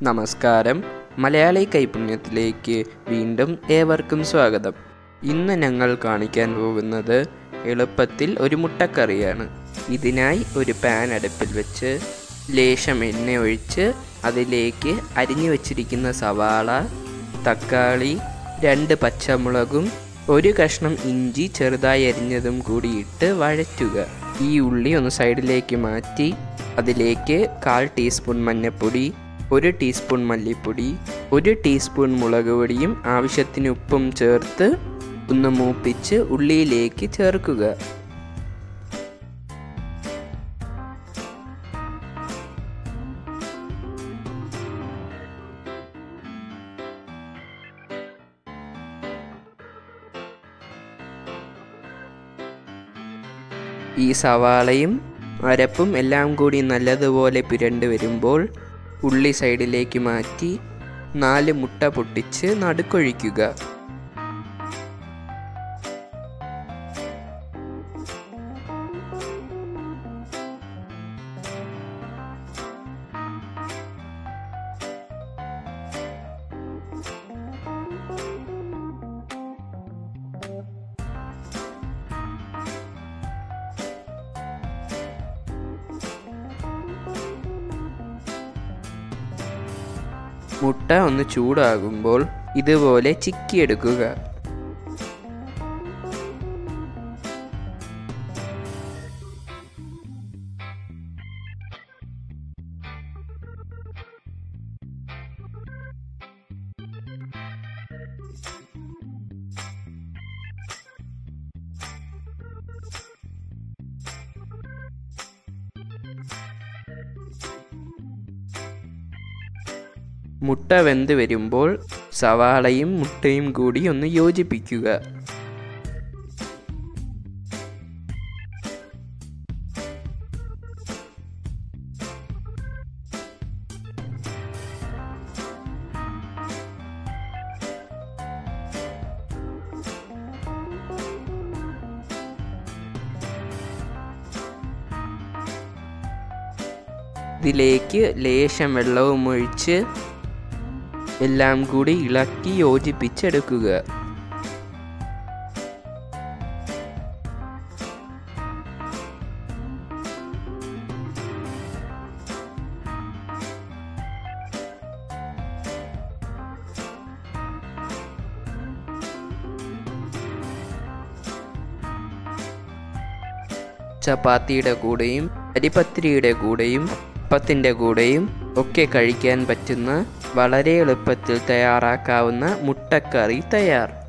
നമസ്കാരം മലയാളി കൈപുണ്യത്തിലേക്ക് വീണ്ടും ഏവർക്കും സ്വാഗതം ഇന്ന് ഞങ്ങൾ കാണിക്കാൻ പോകുന്നത് എളുപ്പത്തിൽ ഒരു മുട്ടക്കറിയാണ് ഇതിനായി ഒരു പാൻ അടുപ്പിൽ വെച്ച് ലേശം എണ്ണ ഒഴിച്ച് അതിലേക്ക് അരിഞ്ഞു വച്ചിരിക്കുന്ന സവാള തക്കാളി രണ്ട് പച്ചമുളകും ഒരു കഷ്ണം ഇഞ്ചി ചെറുതായി അരിഞ്ഞതും കൂടി ഇട്ട് വഴറ്റുക ഈ ഉള്ളി ഒന്ന് സൈഡിലേക്ക് മാറ്റി അതിലേക്ക് കാൽ ടീസ്പൂൺ മഞ്ഞൾപ്പൊടി ഒരു ടീസ്പൂൺ മല്ലിപ്പൊടി ഒരു ടീസ്പൂൺ മുളക് പൊടിയും ആവശ്യത്തിന് ഉപ്പും ചേർത്ത് ഒന്ന് മൂപ്പിച്ച് ഉള്ളിയിലേക്ക് ചേർക്കുക ഈ സവാളയും അരപ്പും എല്ലാം കൂടി നല്ലതുപോലെ പുരണ്ട് വരുമ്പോൾ ഉള്ളി സൈഡിലേക്ക് മാറ്റി നാല് മുട്ട പൊട്ടിച്ച് നടുക്കൊഴിക്കുക മുട്ട ഒന്ന് ചൂടാകുമ്പോൾ ഇതുപോലെ ചിക്കിയെടുക്കുക മുട്ട വെന്ത് വരുമ്പോൾ സവാളയും മുട്ടയും കൂടി ഒന്ന് യോജിപ്പിക്കുക ഇതിലേക്ക് ലേശം വെള്ളവും ഒഴിച്ച് എല്ലാം കൂടി ഇളക്കി യോജിപ്പിച്ചെടുക്കുക ചപ്പാത്തിയുടെ കൂടെയും അരിപ്പത്തിരിയുടെ കൂടെയും അപ്പത്തിൻ്റെ കൂടെയും ഒക്കെ കഴിക്കാൻ പറ്റുന്ന വളരെ എളുപ്പത്തിൽ തയ്യാറാക്കാവുന്ന മുട്ടക്കറി തയ്യാർ